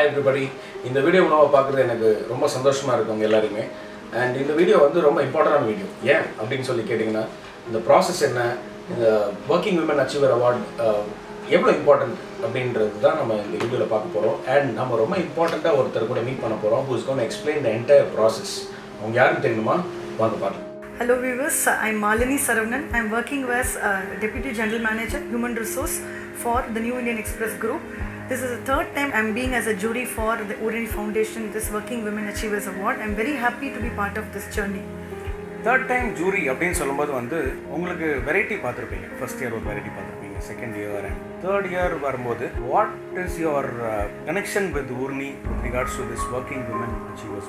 Hi everybody இந்த video உணவை பார்க்குறது எனக்கு ரொம்ப சந்தோஷமாக இருக்கும் உங்க எல்லாருமே அண்ட் இந்த வீடியோ வந்து ரொம்ப இம்பார்ட்டண்டான வீடியோ ஏன் அப்படின்னு சொல்லி கேட்டிங்கன்னா இந்த ப்ராசஸ் என்ன இந்த ஒர்க்கிங் விமன் அச்சீவர் அவார்ட் எவ்வளோ இம்பார்ட்டன்ட் அப்படின்றது தான் நம்ம இந்த வீடியோவில் பார்க்க போகிறோம் அண்ட் நம்ம ரொம்ப இம்பார்ட்டண்ட்டாக ஒருத்தர் கூட மீட் பண்ண போகிறோம் who's gonna explain the entire process அவங்க யாருன்னு தெரியுமா வாங்க பார்க்கலாம் Hello viewers, I'm Malini Saravanan. I'm working as uh, Deputy General Manager, Human Resource for the New Indian Express Group. This is the third time I'm being as a jury for the Urani Foundation, this Working Women Achievers Award. I'm very happy to be part of this journey. Third time jury அப்படின்னு சொல்லும்போது வந்து உங்களுக்கு variety பார்த்துருப்பீங்க first year ஒரு variety பார்த்துருப்பீங்க second year and third year வரும்போது what is your connection with Oorani with regards to this working women achievers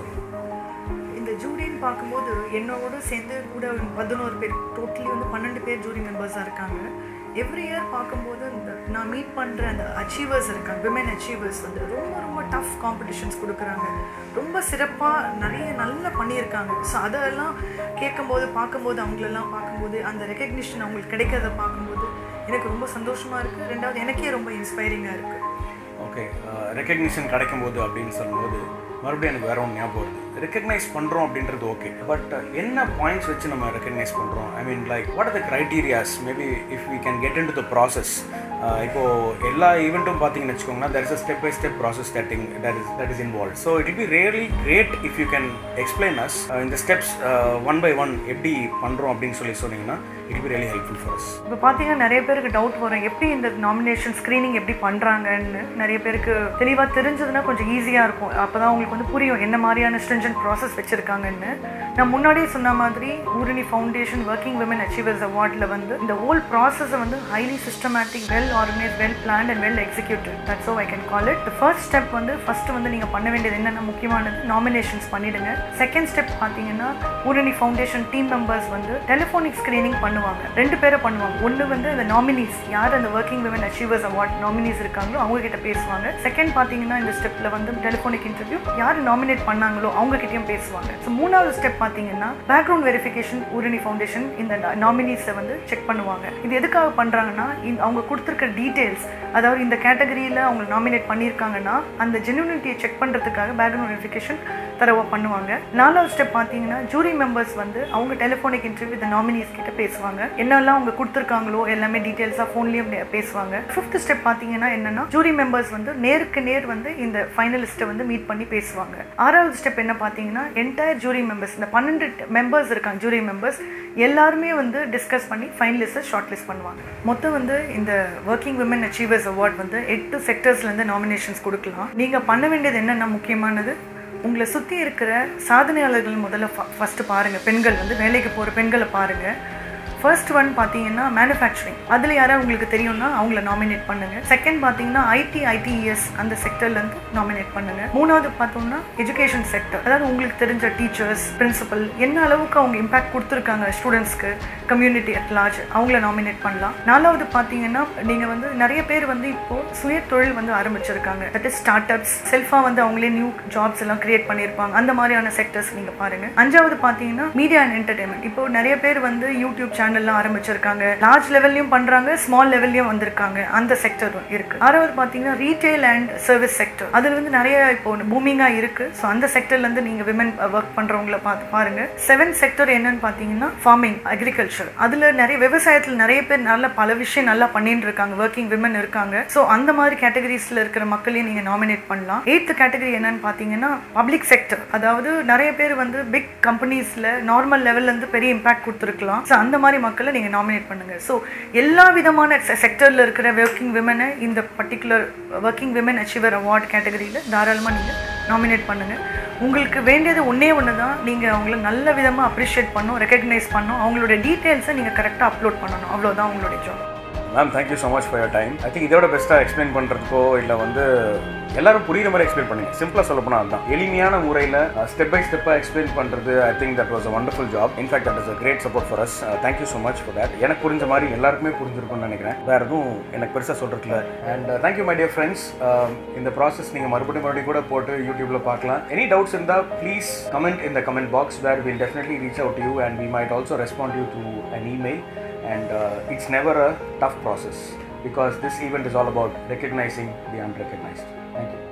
இந்த ஜூரின்னு பார்க்கும்போது என்னோட சேர்ந்து கூட ஒரு பதினோரு பேர் டோட்டலி வந்து பன்னெண்டு பேர் ஜூரி மெம்பர்ஸாக இருக்காங்க எவ்ரி இயர் பார்க்கும்போது இந்த நான் மீட் பண்ணுற அந்த அச்சீவர்ஸ் இருக்காங்க விமன் அச்சீவர்ஸ் வந்து ரொம்ப ரொம்ப டஃப் காம்படிஷன்ஸ் கொடுக்குறாங்க ரொம்ப சிறப்பாக நிறைய நல்லா பண்ணியிருக்காங்க ஸோ அதெல்லாம் கேட்கும்போது பார்க்கும்போது அவங்களெல்லாம் பார்க்கும்போது அந்த ரெக்கக்னிஷன் அவங்களுக்கு கிடைக்கிறத பார்க்கும்போது எனக்கு ரொம்ப சந்தோஷமாக இருக்குது ரெண்டாவது எனக்கே ரொம்ப இன்ஸ்பைரிங்காக இருக்குது ஓகே ரெக்கக்னிஷன் கிடைக்கும்போது அப்படின்னு சொல்லும்போது மறுபடியும் எனக்கு வேற ஒன்று ஞாபகம் வருது ரெக்கக்னைஸ் பண்ணுறோம் அப்படின்றது ஓகே பட் என்ன பாயிண்ட்ஸ் வச்சு நம்ம ரெக்கக்னைஸ் பண்ணுறோம் I mean like what are the criterias maybe if we can get into the process இப்போது எல்லா ஈவெண்ட்டும் பார்த்தீங்கன்னு வச்சுக்கோங்கன்னா that is a step by step process that thing that is that is involve so it be really great if you can explain us இந்த steps one by one எப்படி பண்ணுறோம் அப்படின்னு சொல்லி சொன்னீங்கன்னா it be really helpful for us இப்போ பார்த்தீங்கன்னா நிறைய பேருக்கு டவுட் வரும் எப்படி இந்த நாமினேஷன் ஸ்க்ரீனிங் எப்படி பண்ணுறாங்கன்னு நிறைய பேருக்கு தெளிவாக தெரிஞ்சதுன்னா கொஞ்சம் ஈஸியாக இருக்கும் அப்போ தான் உங்களுக்கு வந்து புரியும் என்ன மாதிரியான ஸ்ட்ரிஞ்சன்ட் ப்ராசஸ் வச்சுருக்காங்கன்னு நான் முன்னாடியே சொன்ன மாதிரி Oorani foundation working women achievers அவார்டில் வந்து இந்த ஹோல் ப்ராசஸை வந்து highly systematic well organise well plan and well executed that's oh I can call it first step வந்து ஃபர்ஸ்ட் வந்து நீங்கள் பண்ண வேண்டியது என்னென்ன முக்கியமானது நாமினேஷன்ஸ் பண்ணிடுங்க செகண்ட் ஸ்டெப் பார்த்தீங்கன்னா ஊரணி ஃபவுண்டேஷன் டீம் மெம்பர்ஸ் வந்து டெலிஃபோனிக் ஸ்க்ரீனிங் பண்ணுவாங்க ரெண்டு பேரை பண்ணுவாங்க ஒன்று வந்து அந்த நாமினிஸ் யார் அந்த working women achievers award nominees இருக்காங்களோ அவங்க கிட்ட பேசுவாங்க செகண்ட் பார்த்தீங்கன்னா இந்த ஸ்டெப்பில் வந்து டெலிஃபோனிக் இன்டர்வியூ யார் நாமினேட் பண்ணாங்களோ அவங்க கிட்டயும் பேசுவாங்க ஸோ மூணாவது ஸ்டெப் பார்த்தீங்கன்னா பேக்ரவுண்ட் வெரிஃபிகேஷன் ஊரணி ஃபவுண்டேஷன் இந்த நாமினிஸை வந்து செக் பண்ணுவாங்க இது எதுக்காக பண்ணுறாங்கன்னா இந்த அவங்க கொடுத்துருக்க டீட்டெயில்ஸ் அதாவது இந்த கேட்டகரியில் அவங்க நாமினேட் பண்ணியிருக்காங்கன்னா அந்த ஜென்யூனிட்டியை செக் பண்ணுறதுக்காக பேக்ரவுண்ட் வெரிஃபிகேஷன் தரவாக பண்ணுவாங்க நாலாவது ஸ்டெப் பார்த்தீங்கன்னா ஜூரி மெம்பர்ஸ் வந்து அவங்க டெலிஃபோனிக் இன்டர்வியூ இந்த நாமினிஸ் கிட்ட பேசுவாங்க என்னெல்லாம் அவங்க கொடுத்துருக்காங்களோ எல்லாமே டீட்டெயில்ஸாக ஃபோன்லேயும் பேசுவாங்க ஃபிஃப்த் ஸ்டெப் பார்த்தீங்கன்னா என்னன்னா ஜூரி மெம்பர்ஸ் வந்து நேருக்கு நேர் வந்து இந்த ஃபைனலிஸ்ட்டை வந்து மீட் பண்ணி பேசுவாங்க ஆறாவது ஸ்டெப் என்ன பார்த்தீங்கன்னா என்டையர் ஜூரி மெம்பர்ஸ் இந்த பன்னெண்டு மெம்பர்ஸ் இருக்காங்க ஜூரி மெம்பர்ஸ் எல்லாருமே வந்து டிஸ்கஸ் பண்ணி ஃபைனலிஸ்ட்டை ஷார்ட் லிஸ்ட் பண்ணுவாங்க மொத்தம் வந்து இந்த ஒர்க்கிங் விமன் அச்சீவர்ஸ் அவார்ட் வந்து எட்டு செக்டர்ஸ்லேருந்து நாமினேஷன்ஸ் கொடுக்கலாம் நீங்கள் பண்ண வேண்டியது என்னென்ன முக்கியமானது உங்களை சுற்றி இருக்கிற சாதனையாளர்கள் முதல்ல ஃபஸ்ட்டு பாருங்கள் பெண்கள் வந்து வேலைக்கு போகிற பெண்களை பாருங்கள் ஃபர்ஸ்ட் ஒன் பார்த்தீங்கன்னா மேனுஃபேக்சரிங் அதில் யாராவது உங்களுக்கு தெரியும்னா அவங்கள நாமினேட் பண்ணுங்க செகண்ட் பார்த்தீங்கன்னா ஐடி ஐடிஎஸ் அந்த செக்டர்லேருந்து நாமினேட் பண்ணுங்க மூணாவது பார்த்தோம்னா எஜுகேஷன் செக்டர் அதாவது உங்களுக்கு தெரிஞ்ச டீச்சர்ஸ் பிரின்சிபல் என்ன அளவுக்கு அவங்க இம்பாக்ட் கொடுத்துருக்காங்க ஸ்டூடெண்ட்ஸ்க்கு கம்யூனிட்டி அட் லார்ஜ் அவங்கள நாமினேட் பண்ணலாம் நாலாவது பார்த்தீங்கன்னா நீங்கள் வந்து நிறைய பேர் வந்து இப்போ சுய தொழில் வந்து ஆரம்பிச்சிருக்காங்க தட் இஸ் ஸ்டார்ட் அப்ஸ் செல்ஃபாக வந்து அவங்களே நியூ ஜாப்ஸ் எல்லாம் கிரியேட் பண்ணியிருப்பாங்க அந்த மாதிரியான செக்டர்ஸ் நீங்கள் பாருங்க அஞ்சாவது பார்த்தீங்கன்னா மீடியா அண்ட் என்டர்டைன்மெண்ட் இப்போ நிறைய பேர் வந்து யூடியூப் சேனல் சேனல்லாம் ஆரம்பிச்சிருக்காங்க லார்ஜ் லெவல்லையும் பண்றாங்க ஸ்மால் லெவல்லையும் வந்திருக்காங்க அந்த செக்டர் இருக்கு ஆறாவது பார்த்தீங்கன்னா ரீட்டைல் அண்ட் சர்வீஸ் செக்டர் அதுல வந்து நிறைய இப்போ பூமிங்கா இருக்கு ஸோ அந்த செக்டர்ல இருந்து நீங்க விமன் ஒர்க் பண்றவங்கள பார்த்து பாருங்க செவன் செக்டர் என்னன்னு பார்த்தீங்கன்னா ஃபார்மிங் அக்ரிகல்ச்சர் அதுல நிறைய விவசாயத்தில் நிறைய பேர் நல்ல பல விஷயம் நல்லா பண்ணிட்டு இருக்காங்க ஒர்க்கிங் விமன் இருக்காங்க ஸோ அந்த மாதிரி கேட்டகரிஸ்ல இருக்கிற மக்களையும் நீங்க நாமினேட் பண்ணலாம் எயித்து கேட்டகரி என்னன்னு பார்த்தீங்கன்னா பப்ளிக் செக்டர் அதாவது நிறைய பேர் வந்து பிக் கம்பெனிஸ்ல நார்மல் லெவல்ல இருந்து பெரிய இம்பாக்ட் கொடுத்துருக்கலாம் ஸோ அந்த மாதிரி மக்களை நீங்கள் நாமினேட் பண்ணுங்கள் ஸோ எல்லா விதமான செக்டரில் இருக்கிற ஒர்க்கிங் விமனை இந்த particular working women achiever award கேட்டகரியில் தாராளமாக நீங்கள் நாமினேட் பண்ணுங்கள் உங்களுக்கு வேண்டியது ஒன்றே ஒன்று தான் நீங்கள் அவங்கள நல்ல விதமாக அப்ரிஷியேட் பண்ணணும் ரெக்கக்னைஸ் பண்ணணும் அவங்களோட டீட்டெயில்ஸை நீங்கள் கரெக்டாக அப்லோட் பண்ணணும் அவ்வளோதான் உங்களுடைய job ma'am thank you so much for your time I think இதோட பெஸ்ட்டாக எக்ஸ்பிளைன் பண்ணுறதுக்கோ இல்லை வந்து எல்லாரும் புரியுற மாதிரி எக்ஸ்பிளைன் பண்ணுங்க சிம்பிளாக சொல்ல போனால் அதுதான் எளிமையான முறையில் ஸ்டெப் பை ஸ்டெப்பாக எக்ஸ்பிளைன் பண்ணுறது I think that was a wonderful job in fact that is a great support for us thank you so much for that எனக்கு புரிஞ்ச மாதிரி எல்லாருக்குமே புரிஞ்சிருக்கும்னு நினைக்கிறேன் வேறு எதுவும் எனக்கு பெருசாக சொல்கிறதுல and thank you my dear friends இந்த ப்ராசஸ் நீங்கள் மறுபடியும் மறுபடியும் கூட போட்டு யூடியூப்பில் பார்க்கலாம் எனி டவுட்ஸ் இருந்தால் please comment in the comment box where we'll definitely reach out to you and we might also respond to you through an email and uh, it's never a tough process because this event is all about recognizing the unrecognized. Thank you.